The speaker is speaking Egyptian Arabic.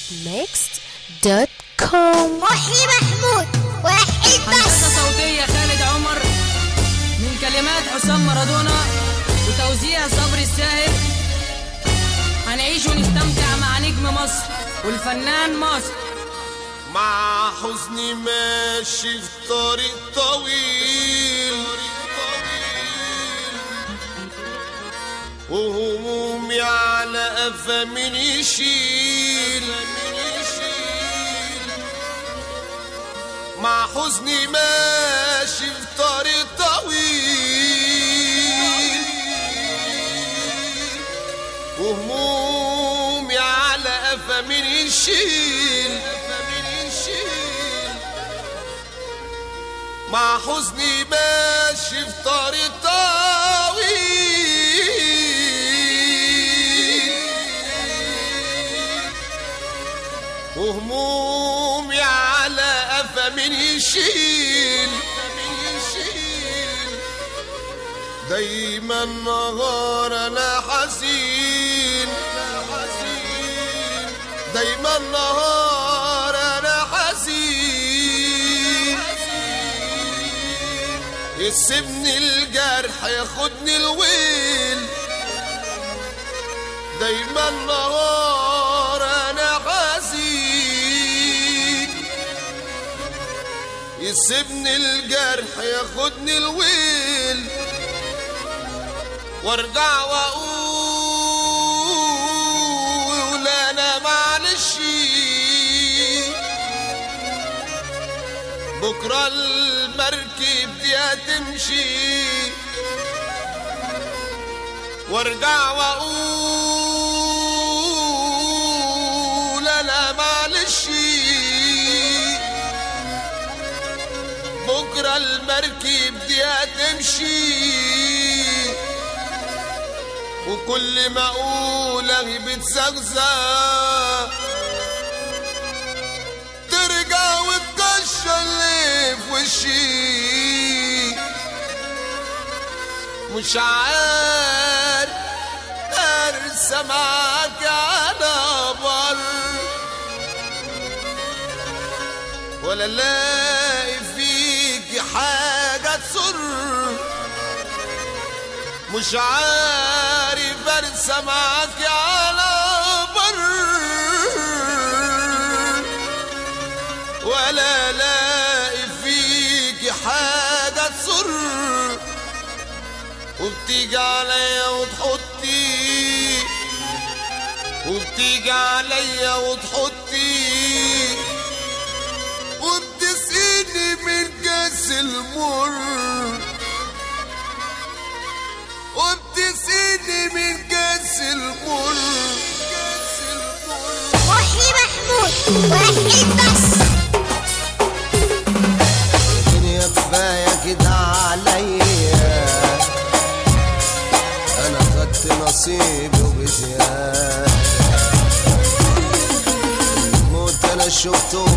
arabmixed.com محي محمود واحد هندسة بس صوتية خالد عمر من كلمات حسام مارادونا وتوزيع صبري الساهر هنعيش ونستمتع مع نجم مصر والفنان مصر مع حزني ماشي في طريق طويل وهمومي على قفا من يشيل مع حزني ماشي في طريق طويل وهمومي على قفا من يشيل مع حزني ماشي في طريق طويل وهمومي على قفا من يشيل دايما نهار انا حزين دايما نهار انا حزين يسيبني الجرح ياخدني الويل دايما نهار انا حزين يسيبني الجرح ياخدني الويل وارجع واقول انا معلش بكره المركب دي هتمشي وارجع واقول انا معلش بكره المركب دي هتمشي وكل ما اقول اهي بتزغزغ ترجع وتكشر اللي في وشي مش عارف ارسى معاك على بر ولا الاقي فيك حاجه تسر مش عارف ارسى معاك على بر ولا الاقي فيك حاجه تسر وبتيجي عليا وتحطي وبتيجي عليا وتحطي وبتسقيني من كاس المر وبتسقيني من كاس المر كاس المر محي محمود واحد بس الدنيا كفاية كده عليا أنا خدت نصيبي وبزيادة الموت أنا شفته